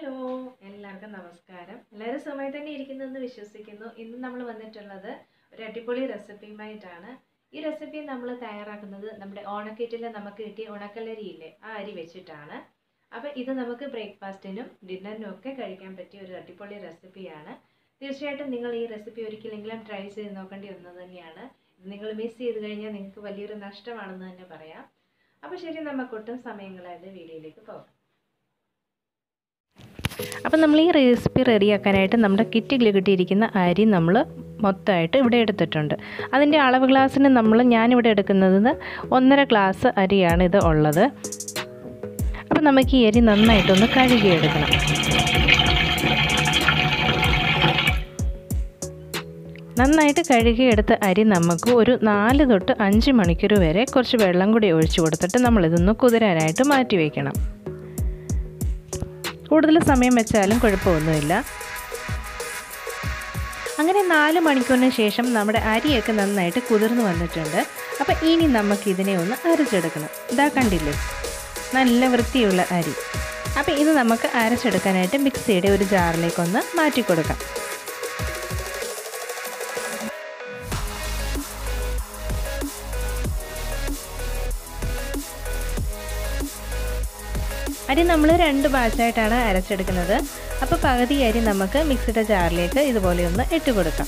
hello എല്ലാവർക്കും നമസ്കാരം എല്ലാവരും സുഖമായി തന്നെ ഇരിക്കുന്നെന്ന് വിശ്വസിക്കുന്നു ഇന്ന് നമ്മൾ വന്നിട്ടുള്ളത് ഒരു അടിപൊളി റെസിപ്പിയുമായിട്ടാണ് ഈ റെസിപ്പി നമ്മൾ തയ്യാറാക്കുന്നത് നമ്മുടെ ഓണക്കിറ്റിൽ നമുക്ക് കിട്ടിയ ഉണക്കലരി ഇല്ലേ ആ അരി വെച്ചിട്ടാണ് അപ്പോൾ ഇത് നമുക്ക് ബ്രേക്ക്ഫാസ്റ്റിനും ഡിന്നറിനും ഒക്കെ കഴിക്കാൻ പറ്റിയ ഒരു അടിപൊളി റെസിപ്പിയാണ് തീർച്ചയായിട്ടും നിങ്ങൾ ഈ റെസിപ്പി ഒരിക്കലെങ്കിലും ട്രൈ ചെയ്ത് നോക്കേണ്ടി ഒന്ന് തന്നെയാണ് ഇത് നിങ്ങൾ മിസ് ചെയ്ത് കഴിഞ്ഞാൽ നിങ്ങൾക്ക് വലിയൊരു നഷ്ടമാണെന്ന് തന്നെ പറയാം അപ്പോൾ ശരി നമുക്ക് ഒട്ടും സമയം കളയാതെ വീഡിയോയിലേക്ക് പോകാം അപ്പം നമ്മൾ ഈ റെസിപ്പി റെഡിയാക്കാനായിട്ട് നമ്മുടെ കിറ്റിൽ കിട്ടിയിരിക്കുന്ന അരി നമ്മൾ മൊത്തമായിട്ട് ഇവിടെ എടുത്തിട്ടുണ്ട് അതിൻ്റെ അളവ് ഗ്ലാസ്സിന് നമ്മൾ ഞാനിവിടെ എടുക്കുന്നത് ഒന്നര ഗ്ലാസ് അരിയാണ് ഇത് ഉള്ളത് അപ്പം നമുക്ക് ഈ അരി നന്നായിട്ടൊന്ന് കഴുകിയെടുക്കണം നന്നായിട്ട് കഴുകിയെടുത്ത അരി നമുക്ക് ഒരു നാല് തൊട്ട് അഞ്ച് മണിക്കൂർ വരെ കുറച്ച് വെള്ളം കൂടി ഒഴിച്ചു കൊടുത്തിട്ട് നമ്മളിതൊന്ന് കുതിരാനായിട്ട് മാറ്റി വയ്ക്കണം കൂടുതൽ സമയം വെച്ചാലും കുഴപ്പമൊന്നുമില്ല അങ്ങനെ നാല് മണിക്കൂറിന് ശേഷം നമ്മുടെ അരിയൊക്കെ നന്നായിട്ട് കുതിർന്ന് വന്നിട്ടുണ്ട് അപ്പോൾ ഇനി നമുക്ക് ഇതിനെ ഒന്ന് അരച്ചെടുക്കണം ഇതാ കണ്ടില്ലേ നല്ല വൃത്തിയുള്ള അരി അപ്പോൾ ഇത് നമുക്ക് അരച്ചെടുക്കാനായിട്ട് മിക്സിയുടെ ഒരു ജാറിലേക്കൊന്ന് മാറ്റി കൊടുക്കാം അരി നമ്മൾ രണ്ട് ബാച്ചായിട്ടാണ് അരച്ചെടുക്കുന്നത് അപ്പോൾ പകുതി അരി നമുക്ക് മിക്സിയുടെ ജാറിലേക്ക് ഇതുപോലെ ഒന്ന് ഇട്ട് കൊടുക്കാം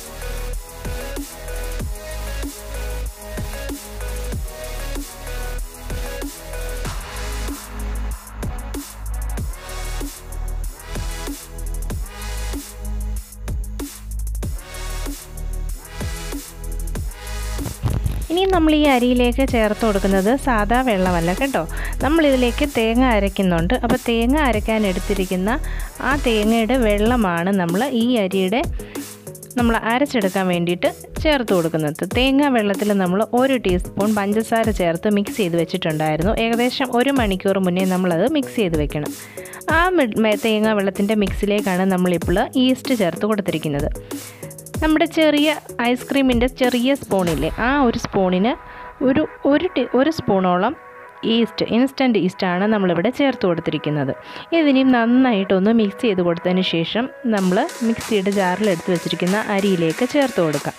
ഇനി നമ്മൾ ഈ അരിയിലേക്ക് ചേർത്ത് കൊടുക്കുന്നത് സാദാ വെള്ളമല്ല കേട്ടോ നമ്മളിതിലേക്ക് തേങ്ങ അരയ്ക്കുന്നുണ്ട് അപ്പോൾ തേങ്ങ അരയ്ക്കാൻ എടുത്തിരിക്കുന്ന ആ തേങ്ങയുടെ വെള്ളമാണ് നമ്മൾ ഈ അരിയുടെ നമ്മൾ അരച്ചെടുക്കാൻ വേണ്ടിയിട്ട് ചേർത്ത് കൊടുക്കുന്നത് തേങ്ങ വെള്ളത്തിൽ നമ്മൾ ഒരു ടീസ്പൂൺ പഞ്ചസാര ചേർത്ത് മിക്സ് ചെയ്ത് വെച്ചിട്ടുണ്ടായിരുന്നു ഏകദേശം ഒരു മണിക്കൂർ മുന്നേ നമ്മളത് മിക്സ് ചെയ്ത് വെക്കണം ആ തേങ്ങ വെള്ളത്തിൻ്റെ മിക്സിലേക്കാണ് നമ്മളിപ്പോൾ ഈസ്റ്റ് ചേർത്ത് കൊടുത്തിരിക്കുന്നത് നമ്മുടെ ചെറിയ ഐസ്ക്രീമിൻ്റെ ചെറിയ സ്പൂണില്ലേ ആ ഒരു സ്പൂണിന് ഒരു ഒരു ടി ഒരു സ്പൂണോളം ഈസ്റ്റ് ഇൻസ്റ്റൻറ്റ് ഈസ്റ്റാണ് നമ്മളിവിടെ ചേർത്ത് കൊടുത്തിരിക്കുന്നത് ഇതിനെയും നന്നായിട്ടൊന്ന് മിക്സ് ചെയ്ത് കൊടുത്തതിന് ശേഷം നമ്മൾ മിക്സിയുടെ ജാറിൽ എടുത്ത് വെച്ചിരിക്കുന്ന അരിയിലേക്ക് ചേർത്ത് കൊടുക്കാം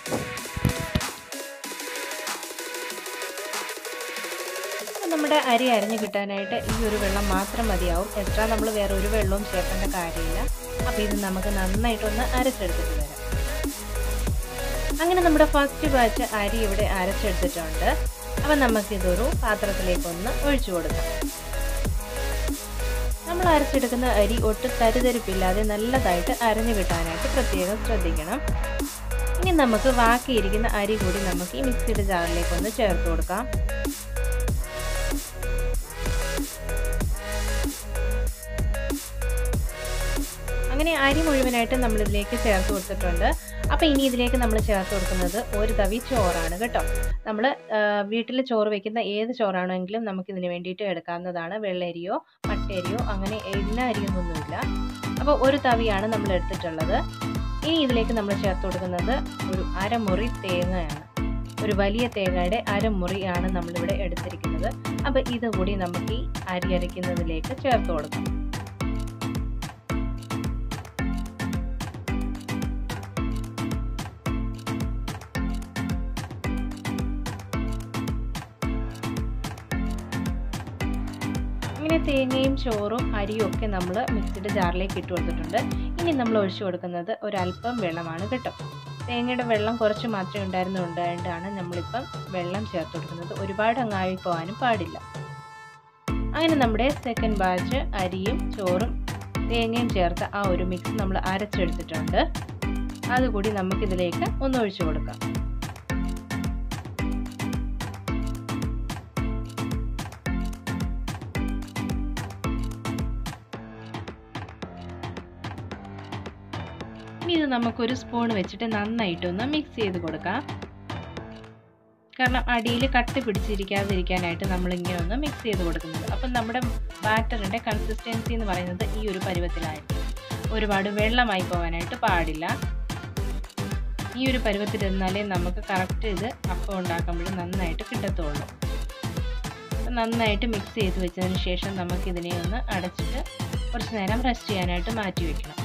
നമ്മുടെ അരി അരിഞ്ഞ് കിട്ടാനായിട്ട് ഈ ഒരു വെള്ളം മാത്രം മതിയാവും എക്സ്ട്രാ നമ്മൾ വേറെ ഒരു വെള്ളവും ചേർക്കേണ്ട കാര്യമില്ല അപ്പോൾ ഇത് നമുക്ക് നന്നായിട്ടൊന്ന് അരച്ചെടുത്തിട്ട് വരാം അങ്ങനെ നമ്മുടെ ഫസ്റ്റ് ബാച്ച് അരി ഇവിടെ അരച്ചെടുത്തിട്ടുണ്ട് അപ്പം നമുക്കിതൊരു പാത്രത്തിലേക്കൊന്ന് ഒഴിച്ചു കൊടുക്കാം നമ്മൾ അരച്ചെടുക്കുന്ന അരി ഒട്ടും തരിതരിപ്പില്ലാതെ നല്ലതായിട്ട് അരഞ്ഞു കിട്ടാനായിട്ട് പ്രത്യേകം ശ്രദ്ധിക്കണം ഇനി നമുക്ക് ബാക്കിയിരിക്കുന്ന അരി കൂടി നമുക്ക് ഈ മിക്സിയുടെ ജാറിലേക്കൊന്ന് ചേർത്ത് കൊടുക്കാം അങ്ങനെ അരി മുഴുവനായിട്ട് നമ്മളിതിലേക്ക് ചേർത്ത് കൊടുത്തിട്ടുണ്ട് അപ്പോൾ ഇനി ഇതിലേക്ക് നമ്മൾ ചേർത്ത് കൊടുക്കുന്നത് ഒരു തവി ചോറാണ് കേട്ടോ നമ്മൾ വീട്ടിൽ ചോറ് വെക്കുന്ന ഏത് ചോറാണെങ്കിലും നമുക്ക് ഇതിന് വേണ്ടിയിട്ട് എടുക്കാവുന്നതാണ് വെള്ളരിയോ മട്ടരിയോ അങ്ങനെ എണ്ണ അരിയൊന്നുമില്ല അപ്പോൾ ഒരു തവിയാണ് നമ്മൾ എടുത്തിട്ടുള്ളത് ഇനി ഇതിലേക്ക് നമ്മൾ ചേർത്ത് കൊടുക്കുന്നത് ഒരു അരമുറി തേങ്ങയാണ് ഒരു വലിയ തേങ്ങയുടെ അരമുറിയാണ് നമ്മളിവിടെ എടുത്തിരിക്കുന്നത് അപ്പോൾ ഇതുകൂടി നമുക്ക് ഈ അരി അരയ്ക്കുന്നതിലേക്ക് ചേർത്ത് കൊടുക്കാം ഇങ്ങനെ തേങ്ങയും ചോറും അരിയും ഒക്കെ നമ്മൾ മിക്സിയുടെ ജാറിലേക്ക് ഇട്ട് കൊടുത്തിട്ടുണ്ട് ഇനി നമ്മൾ ഒഴിച്ചു കൊടുക്കുന്നത് ഒരല്പം വെള്ളമാണ് കേട്ടോ തേങ്ങയുടെ വെള്ളം കുറച്ച് മാത്രമേ ഉണ്ടായിരുന്നുണ്ടായിട്ടാണ് നമ്മളിപ്പം വെള്ളം ചേർത്ത് കൊടുക്കുന്നത് ഒരുപാട് അങ്ങായി പോകാനും പാടില്ല അങ്ങനെ നമ്മുടെ സെക്കൻഡ് ബാച്ച് അരിയും ചോറും തേങ്ങയും ചേർത്ത ആ ഒരു മിക്സ് നമ്മൾ അരച്ചെടുത്തിട്ടുണ്ട് അതുകൂടി നമുക്കിതിലേക്ക് ഒന്ന് ഒഴിച്ചു കൊടുക്കാം ഇനി ഇത് നമുക്കൊരു സ്പൂൺ വെച്ചിട്ട് നന്നായിട്ടൊന്ന് മിക്സ് ചെയ്ത് കൊടുക്കാം കാരണം അടിയിൽ കട്ടി പിടിച്ചിരിക്കാതിരിക്കാനായിട്ട് നമ്മൾ ഇങ്ങനെ ഒന്ന് മിക്സ് ചെയ്ത് കൊടുക്കുന്നത് അപ്പം നമ്മുടെ ബാറ്ററിൻ്റെ കൺസിസ്റ്റൻസി എന്ന് പറയുന്നത് ഈ ഒരു പരുവത്തിലായിരിക്കും ഒരുപാട് വെള്ളമായി പോകാനായിട്ട് പാടില്ല ഈ ഒരു പരുവത്തിലിരുന്നാലേ നമുക്ക് കറക്റ്റ് ഇത് അപ്പം ഉണ്ടാക്കുമ്പോൾ നന്നായിട്ട് കിട്ടത്തുള്ളൂ നന്നായിട്ട് മിക്സ് ചെയ്ത് വെച്ചതിന് ശേഷം നമുക്കിതിനെ ഒന്ന് അടച്ചിട്ട് കുറച്ച് നേരം റെസ്റ്റ് ചെയ്യാനായിട്ട് മാറ്റി വയ്ക്കണം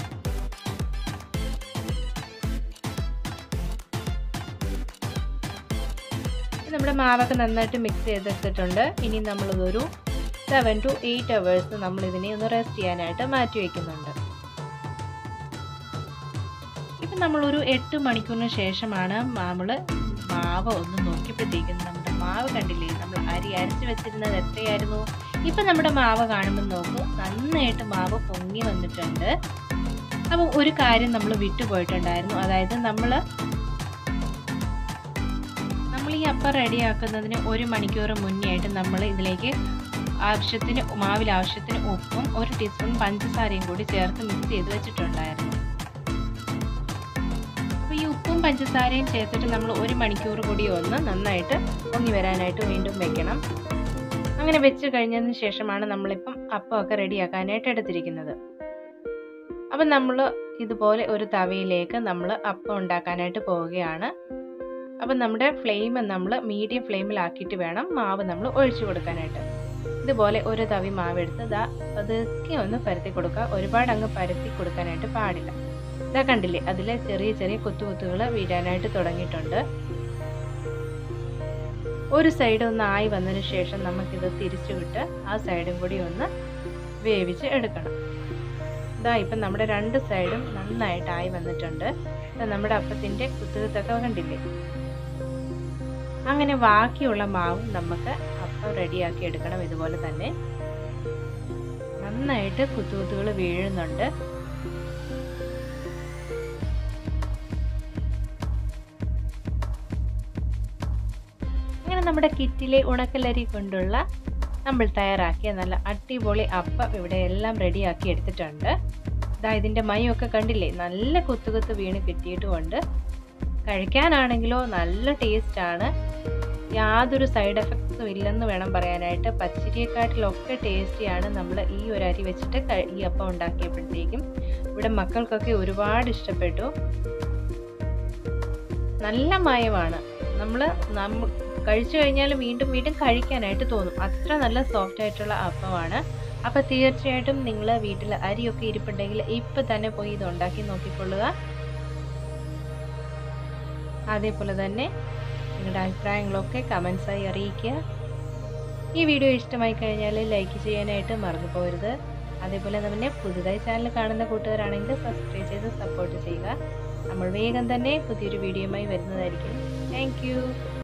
നമ്മുടെ മാവൊക്കെ നന്നായിട്ട് മിക്സ് ചെയ്തെടുത്തിട്ടുണ്ട് ഇനി നമ്മളിതൊരു സെവൻ ടു എയ്റ്റ് അവേഴ്സ് നമ്മൾ ഇതിനെ ഒന്ന് റെസ്റ്റ് ചെയ്യാനായിട്ട് മാറ്റി വയ്ക്കുന്നുണ്ട് ഇപ്പം നമ്മളൊരു എട്ട് മണിക്കൂറിന് ശേഷമാണ് നമ്മൾ മാവ് ഒന്ന് നോക്കിയപ്പോഴത്തേക്കും നമ്മുടെ മാവ് കണ്ടില്ലേ നമ്മൾ അരി അരച്ച് വെച്ചിരുന്നത് എത്രയായിരുന്നു ഇപ്പം നമ്മുടെ മാവ് കാണുമ്പോൾ നോക്കൂ നന്നായിട്ട് മാവ് പൊങ്ങി വന്നിട്ടുണ്ട് അപ്പം ഒരു കാര്യം നമ്മൾ വിട്ടുപോയിട്ടുണ്ടായിരുന്നു അതായത് നമ്മൾ നമ്മൾ ഈ അപ്പം റെഡിയാക്കുന്നതിന് ഒരു മണിക്കൂർ മുന്നേ ആയിട്ട് നമ്മൾ ഇതിലേക്ക് ആവശ്യത്തിന് മാവിൽ ആവശ്യത്തിന് ഉപ്പും ഒരു ടീസ്പൂൺ പഞ്ചസാരയും കൂടി ചേർത്ത് മിക്സ് ചെയ്ത് വെച്ചിട്ടുണ്ടായിരുന്നു അപ്പോൾ ഈ ഉപ്പും പഞ്ചസാരയും ചേർത്തിട്ട് നമ്മൾ ഒരു മണിക്കൂർ കൂടി ഒന്ന് നന്നായിട്ട് പൊങ്ങി വരാനായിട്ട് വീണ്ടും വെക്കണം അങ്ങനെ വെച്ച് കഴിഞ്ഞതിന് ശേഷമാണ് നമ്മളിപ്പം അപ്പമൊക്കെ റെഡിയാക്കാനായിട്ട് എടുത്തിരിക്കുന്നത് അപ്പം നമ്മൾ ഇതുപോലെ ഒരു തവയിലേക്ക് നമ്മൾ അപ്പം ഉണ്ടാക്കാനായിട്ട് പോവുകയാണ് അപ്പം നമ്മുടെ ഫ്ലെയിം നമ്മൾ മീഡിയം ഫ്ലെയിമിലാക്കിയിട്ട് വേണം മാവ് നമ്മൾ ഒഴിച്ചു കൊടുക്കാനായിട്ട് ഇതുപോലെ ഒരു തവി മാവ് എടുത്ത് ഇതാ പതുക്കെ ഒന്ന് പരത്തി കൊടുക്കുക ഒരുപാട് അങ്ങ് പരത്തി കൊടുക്കാനായിട്ട് പാടില്ല ഇതാ കണ്ടില്ലേ അതിൽ ചെറിയ ചെറിയ കുത്തുകുത്തുകൾ വീഴാനായിട്ട് തുടങ്ങിയിട്ടുണ്ട് ഒരു സൈഡ് ഒന്ന് ആയി വന്നതിന് ശേഷം നമുക്കിത് തിരിച്ചു വിട്ട് ആ സൈഡും കൂടി ഒന്ന് വേവിച്ച് എടുക്കണം ഇതാ ഇപ്പം നമ്മുടെ രണ്ട് സൈഡും നന്നായിട്ടായി വന്നിട്ടുണ്ട് നമ്മുടെ അപ്പത്തിൻ്റെ കുത്തുകുത്തൊക്കെ കണ്ടില്ലേ അങ്ങനെ ബാക്കിയുള്ള മാവും നമുക്ക് അപ്പം റെഡിയാക്കി എടുക്കണം ഇതുപോലെ തന്നെ നന്നായിട്ട് കുത്തുകുത്തുകൾ വീഴുന്നുണ്ട് അങ്ങനെ നമ്മുടെ കിറ്റിലെ ഉണക്കലരി കൊണ്ടുള്ള നമ്മൾ തയ്യാറാക്കിയ നല്ല അടിപൊളി അപ്പം ഇവിടെ എല്ലാം റെഡിയാക്കി എടുത്തിട്ടുണ്ട് ഇതാ ഇതിൻ്റെ മയൊക്കെ കണ്ടില്ലേ നല്ല കുത്തുകുത്ത് വീണ് കിട്ടിയിട്ടുമുണ്ട് കഴിക്കാനാണെങ്കിലോ നല്ല ടേസ്റ്റാണ് യാതൊരു സൈഡ് എഫക്ട്സും ഇല്ലെന്ന് വേണം പറയാനായിട്ട് പച്ചരിയെക്കാട്ടിലൊക്കെ ടേസ്റ്റിയാണ് നമ്മൾ ഈ ഒരു അരി വെച്ചിട്ട് ഈ അപ്പം ഉണ്ടാക്കിയപ്പോഴത്തേക്കും ഇവിടെ മക്കൾക്കൊക്കെ ഒരുപാട് ഇഷ്ടപ്പെട്ടു നല്ല മയമാണ് നമ്മൾ നമ്മ കഴിച്ചു കഴിഞ്ഞാൽ വീണ്ടും വീണ്ടും കഴിക്കാനായിട്ട് തോന്നും അത്ര നല്ല സോഫ്റ്റ് ആയിട്ടുള്ള അപ്പമാണ് അപ്പോൾ തീർച്ചയായിട്ടും നിങ്ങൾ വീട്ടിൽ അരിയൊക്കെ ഇരിപ്പുണ്ടെങ്കിൽ ഇപ്പം തന്നെ പോയി ഇത് ഉണ്ടാക്കി നോക്കിക്കൊള്ളുക അതേപോലെ തന്നെ നിങ്ങളുടെ അഭിപ്രായങ്ങളൊക്കെ കമൻസായി അറിയിക്കുക ഈ വീഡിയോ ഇഷ്ടമായി കഴിഞ്ഞാൽ ലൈക്ക് ചെയ്യാനായിട്ട് മറന്നു പോകരുത് അതേപോലെ തന്നെ പുതുതായി ചാനൽ കാണുന്ന കൂട്ടുകാരാണെങ്കിൽ സബ്സ്ക്രൈബ് ചെയ്ത് സപ്പോർട്ട് ചെയ്യുക നമ്മൾ വേഗം തന്നെ പുതിയൊരു വീഡിയോയുമായി വരുന്നതായിരിക്കും താങ്ക്